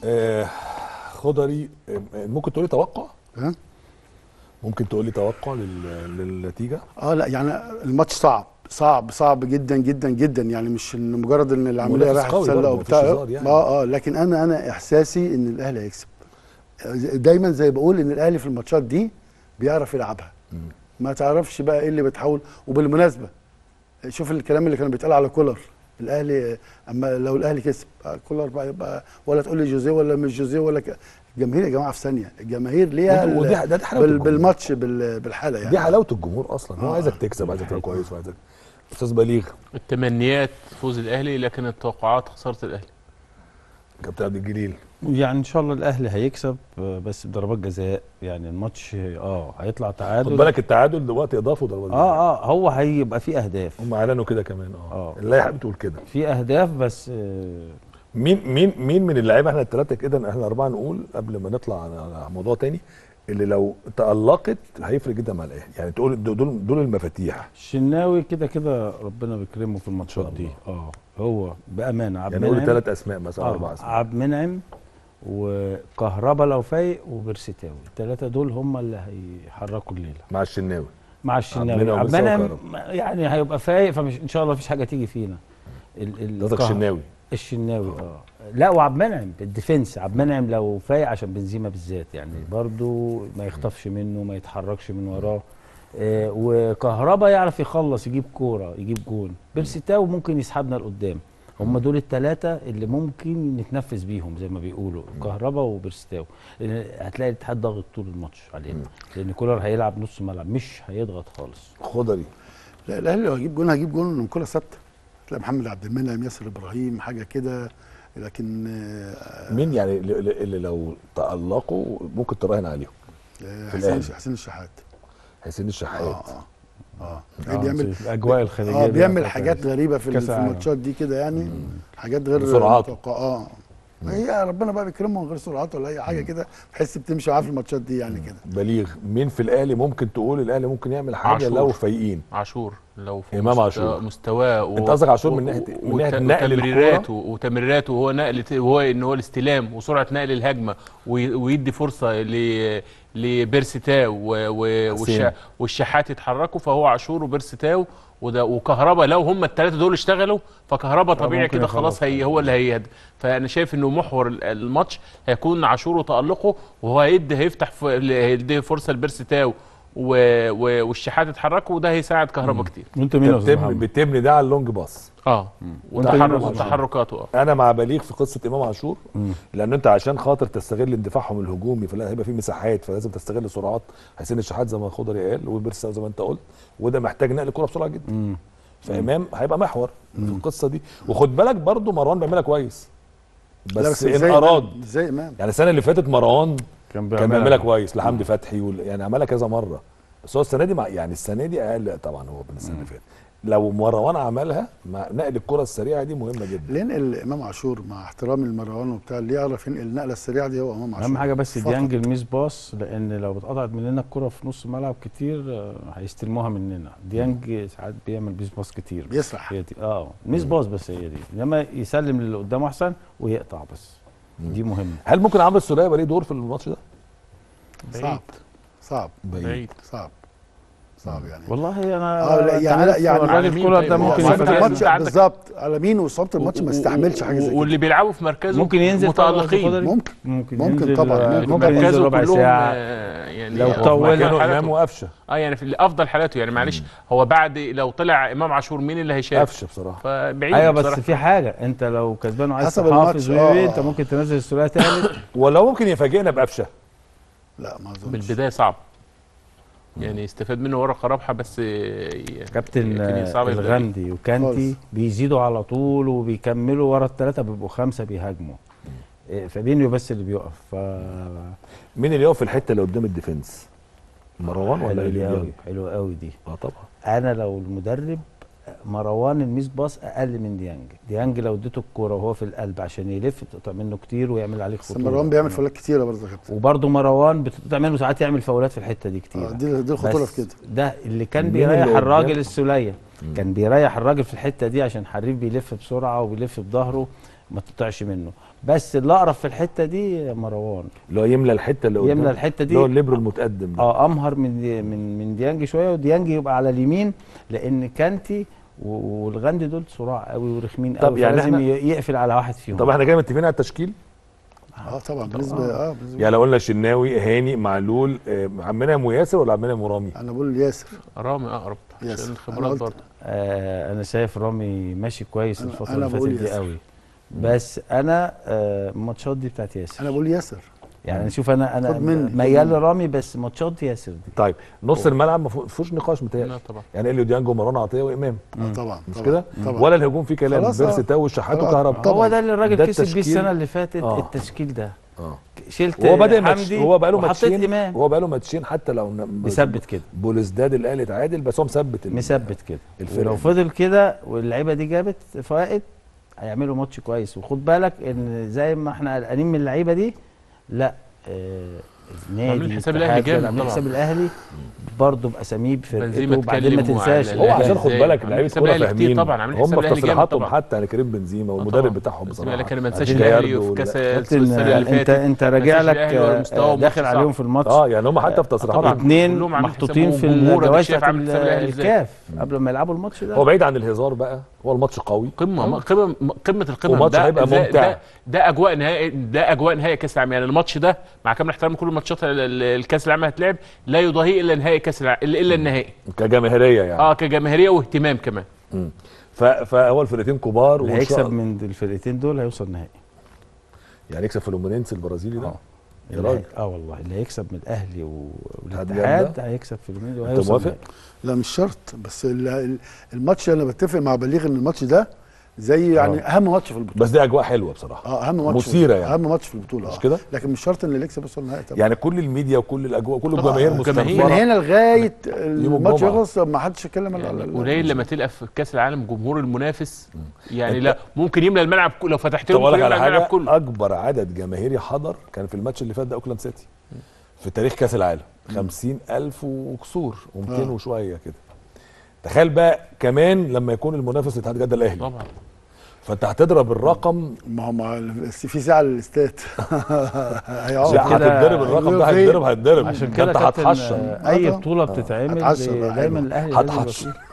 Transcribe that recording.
آه خضري آه، ممكن تقولي توقع ها ممكن تقولي توقع لل- للنتيجه اه لا يعني الماتش صعب صعب صعب جدا جدا جدا يعني مش إن مجرد ان العمليه منافس رايحه قوي تسلق برضه، وبتاع مفيش هزار يعني. اه اه لكن انا انا احساسي ان الاهلي هيكسب دايما زي بقول ان الاهلي في الماتشات دي بيعرف يلعبها ما تعرفش بقى ايه اللي بتحاول وبالمناسبه شوف الكلام اللي كان بيتقال على كولر الاهلي اما لو الاهلي كسب آه، كولر بقى يبقى ولا تقول لي جوزيه ولا مش جوزيه ولا ك... الجماهير يا جماعه في ثانيه الجماهير ليها ودي- ودي- ال- ده- ده حلاوة بال... الجمهور. بالماتش بال... بالحاله يعني دي حلاوه الجمهور اصلا هو آه. عايزك تكسب عايزك تبقى كويس وعايزك استاذ بليغ التمنيات فوز الاهلي لكن التوقعات خساره الاهلي كابتن عبد الجليل يعني ان شاء الله الاهلي هيكسب آه، بس بضربات جزاء يعني الماتش اه هيطلع خد تعادل بالك التعادل دلوقتي اضافه ضربات جزاء. اه اه هو هيبقى فيه اهداف هم اعلنوا كده كمان اه آه. اللائحه بتقول كده في اهداف بس آه مين مين مين من اللعيبه احنا الثلاثه كده احنا اربعه نقول قبل ما نطلع على على موضوع تاني اللي لو تألقت هيفرق جدا مع الاهلي يعني تقول دول دول المفاتيح الشناوي كده كده ربنا بيكرمه في الماتشات إن دي شاء اه هو بامانه عبد يعني نقول المنعم ثلاث اسماء مثلا اربع آه اسماء عبد المنعم وكهربا لو فايق وبرستاوي الثلاثه دول هم اللي هيحركوا الليله مع الشناوي مع الشناوي المنعم عبد وبرستاوي المنعم يعني هيبقى فايق فمش ان شاء الله مفيش حاجه تيجي فينا ال- ال- قصدك كه- الشناوي الشناوي اه لا وعبد المنعم الديفنس عبد المنعم لو فايق عشان بنزيما بالذات يعني برضو ما يخطفش منه ما يتحركش من وراه آه وكهربا يعرف يخلص يجيب كوره يجيب جون بيرسيتاو ممكن يسحبنا لقدام هم دول الثلاثه اللي ممكن نتنفس بيهم زي ما بيقولوا كهربا وبيرسيتاو لأن هتلاقي الاتحاد ضاغط طول الماتش علينا لان كولر هيلعب نص ملعب مش هيضغط خالص خضري لا الاهلي لو هيجيب جون هيجيب جون من كره ثابته تلاقي محمد عبد المنعم ياسر ابراهيم حاجه كده لكن آه، مين يعني اللي, اللي لو تألقوا ممكن تراهن عليهم آه، في حسين الأهلي. حسين الشحات حسين اه الشحات اه اه آه، بيعمل الاجواء الخارجيه اه دي بيعمل بتاعت حاجات غريبه في, ال- كأس في العالم. الماتشات دي كده يعني حاجات غير بسرعاته. متوقعة. اه هي ربنا بقى بيكرمه من غير سرعات ولا اي حاجه كده بحس بتمشي معاه في الماتشات دي يعني كده بليغ مين في الاهلي ممكن تقول الاهلي ممكن يعمل حاجه عاشور. لو فايقين عاشور لو في إمام مست- عاشور. مستواه و- أنت قصدك عاشور من و- ناحية- و- من ناحية وت- نقل وتمريراته وتمريراته وهو نقل وهو ان هو الاستلام وسرعه نقل الهجمه وي- ويدي فرصه ل لبيرسيتاو و- و- حسين. والش- والشحات يتحركوا فهو عاشور وبيرسيتاو وده وكهربا لو هم الثلاثه دول اشتغلوا فكهربا طبيعي ممكن كده يخلص خلاص هي هو اللي هيهد فانا شايف انه محور ال- الماتش هيكون عاشور وتالقه وهو هيدي هيفتح ف- هيدي فرصه لبيرسيتاو و- و- والشحات يتحركوا وده هيساعد كهربا كتير وانت مين يا استاذ بتبني, محمد؟ بتبني ده على اللونج باص اه وأنت مين يا وتحرك أستاذ محمد؟ وتحركاته اه انا مع بليغ في قصه امام عاشور مم. لان انت عشان خاطر تستغل اندفاعهم الهجومي فلا هيبقى في مساحات فلازم تستغل سرعات حسين الشحات زي ما خضري قال وبيرسا زي ما انت قلت وده محتاج نقل كرة بسرعه جدا مم. فامام هيبقى محور في القصه دي وخد بالك برضو مروان بيعملها كويس لا بس, ان زي اراد إمام- زي امام يعني السنه اللي فاتت مروان كان كان بيعملها كويس لحمدي فتحي وال... يعني عملها كذا مره بس هو السنه دي مع... يعني السنه دي اقل طبعا هو من السنه اللي فاتت لو مروان عملها مع نقل الكره السريعه دي مهمه جدا ليه نقل امام عاشور مع احترامي لمروان وبتاع اللي يعرف ينقل النقله السريعه دي هو امام عاشور اهم حاجه بس فقط. ديانج الميس باص لان لو اتقطعت مننا الكره في نص الملعب كتير آه، هيستلموها مننا ديانج ساعات بيعمل ميس باص كتير بيسرح هي دي اه ميس باص بس هي دي انما يسلم للي قدامه احسن ويقطع بس دي مهمه هل ممكن عمرو السوليه يبقى ليه دور في الماتش ده؟ صعب صعب بعيد صعب صعب يعني والله انا اه لا يعني لا يعني على الراجل مين كولر طيب؟ ده هو ممكن صعب صعب يفاجئنا. الماتش أنت عندك- بالظبط على مين وصلت الماتش ما استحملش حاجه زي كده واللي بيلعبوا في مركزه ممكن ينزل طبعاً متالقين خضري. ممكن ممكن ممكن ينزل طبعاً، آه، ممكن. ممكن ينزل مركزه ربع كلهم ساعه آه، يعني لو هو في طول- مكان كانوا حالاته. امام وقفشه اه يعني في افضل حالاته يعني معلش هو بعد لو طلع امام عاشور مين اللي هيشارك قفشه بصراحه فبعيد ايوه بس بصراحة. في حاجه انت لو كسبان وعايز حسب تحافظ الماتش، ويوي آه. انت ممكن تنزل السوليه ثالث ولو ممكن يفاجئنا بقفشه لا ما اظنش بالبدايه صعب يعني يستفاد منه ورقه رابحه بس كابتن يمكن صعب آه، يبقى الغندي وكانتي خالص. بيزيدوا على طول وبيكملوا ورا الثلاثه بيبقوا خمسه بيهاجموا إيه، فابينيو بس اللي بيقف ف مين اللي يقف في الحته اللي قدام الديفنس؟ مروان ولا حلوه دي إيليا؟ قوي حلوه قوي دي اه طبعا انا لو المدرب مروان الميس باص اقل من ديانج ديانج لو اديته الكوره وهو في القلب عشان يلف بتقطع منه كتير ويعمل عليك بس خطوره مروان بيعمل فاولات كتيره برضه يا كابتن وبرده مروان بتقطع منه ساعات يعمل فاولات في الحته دي كتير آه، دي دي الخطوره بس في كده ده اللي كان مين بيريح اللي الراجل قدام؟ السوليه كان بيريح الراجل في الحته دي عشان حريف بيلف بسرعه وبيلف بظهره ما تقطعش منه بس اللي اقرب في الحته دي مروان اللي هو يملى الحته اللي قدام يملى الحته دي اللي هو الليبرو المتقدم ده اه امهر من دي من من ديانج شويه وديانج يبقى على اليمين لان كانتي و- والغندي دول صراع قوي ورخمين طب قوي يعني يعني لازم إحنا- ي- يقفل على واحد فيهم طب احنا كده متفقين على التشكيل اه طبعا بالنسبه اه بالنسبه يعني لو قلنا شناوي هاني معلول آه، عبد المنعم وياسر ولا عبد المنعم ورامي انا بقول ياسر رامي اقرب ياسر. عشان أنا الخبرات قلت- برضه آه انا شايف رامي ماشي كويس أنا- الفتره أنا اللي بقول فاتت دي ياسر. قوي بس انا آه، الماتشات دي بتاعت ياسر انا بقول ياسر يعني شوف انا انا خد مني، خد ميال مني. لرامي بس ماتشات ياسر دي طيب نص الملعب ما فيهوش نقاش لا متهيألي طبعا يعني اليو ديانج ومروان عطيه وامام آه طبعا مش طبعا، كده طبعا ولا الهجوم فيه كلام خلاص، بيرسي آه. تاو والشحات آه، وكهرباء طبعاً. هو ده اللي الراجل ده كسب بيه التشكيل. السنه اللي فاتت آه. التشكيل ده اه شلت وهو بادئ ماتش حمدي هو بقى له وحطيت ماتشين امام هو بقى له ماتشين حتى لو ن- بيثبت كده بوليسداد الاهلي اتعادل بس هو مثبت ال- مثبت كده الفرقة ولو دي. فضل كده واللعيبه دي جابت فوائد هيعملوا ماتش كويس وخد بالك ان زي ما احنا قلقانين من اللعيبه دي لا آه النادي عاملين حساب الاتحاد الأهلي جامد عاملين طبعا. حساب الاهلي برضه باساميه بنزيما بفرقته وبعدين ما اتكلم وعلى تنساش ال- هو عشان الأهلي خد إزاي؟ بالك عاملين لعيبه حساب كوره الأهلي كتير فاهمين طبعا، عاملين هم حساب في الأهلي جامد تصريحاتهم طبعا. حتى يعني كريم بنزيما آه والمدرب طبعاً. بتاعهم بصراحه لكن ما تنساش جاياردو الاهلي في ولا- كاس كابتن السنه اللي انت فاتت انت راجع مساج لك الأهلي ولا آه، مستواه آه، داخل ماتش صعب. عليهم في الماتش اه يعني هم حتى في طبعاً. تصريحاتهم اتنين كلهم عاملين محطوطين حسابهم في وجمهور، أديك الجوائز شايف بتاعت عامل حساب الأهلي إزاي. الكاف قبل ما يلعبوا الماتش ده هو بعيد عن الهزار بقى هو الماتش قوي قمه قمه قمه القمه وماتش ده هيبقى ده- ممتع. ده, ده اجواء نهائي ده اجواء نهائي كاس العالم يعني الماتش ده مع كامل احترامي كل الماتشات ال- ال- الكاس العالم هتلعب لا يضاهيه الا نهائي كاس العالم الا إلا النهائي كجماهيريه يعني اه كجماهيريه واهتمام كمان مم. ف- فهو الفرقتين كبار اللي وإن شاء هيكسب الله- من الفرقتين دول هيوصل نهائي يعني يكسب فلومينينس البرازيلي ده اه يا اللي راجل. هي- اه والله اللي هيكسب من الاهلي و- هتجاب والاتحاد ده؟ هيكسب في اليومين دول انت هيوصل موافق؟ نهائي. لا مش شرط بس ال- ال- الماتش انا بتفق مع بليغ ان الماتش ده زي يعني آه. اهم ماتش في البطوله بس دي اجواء حلوه بصراحه اه اهم ماتش مثيرة في يعني. اهم ماتش في البطوله مش آه. كده؟ لكن مش شرط ان اللي يكسب يوصل النهائي طبعا يعني كل الميديا وكل الاجواء كل طبعاً. الجماهير الجماهير. من مستنفره هنا لغايه الماتش الجمعة. يخلص ما حدش يتكلم على يعني على- قليل لما تلقى في كاس العالم جمهور المنافس يعني لا ممكن يملى الملعب كله لو فتحت طب له اقول ممكن لك على يملى الملعب حاجه كله اكبر عدد جماهيري حضر كان في الماتش اللي فات ده اوكلاند سيتي في تاريخ كاس العالم 50000 وكسور و200 آه. وشويه كده تخيل بقى كمان لما يكون المنافس اتحاد جده الاهلي طبعا فانت هتضرب الرقم ما هو مع ال- في ساعه للاستاد هيقعد لا كده هتتضرب الرقم ده فين؟ هيتضرب هيتضرب عشان ده كده انت كابتن هتحشر آه، اي آه. بطوله آه. بتتعمل هتعشر بقى، دايما أيوة. الاهلي لازم يبقى هتحشر فيه.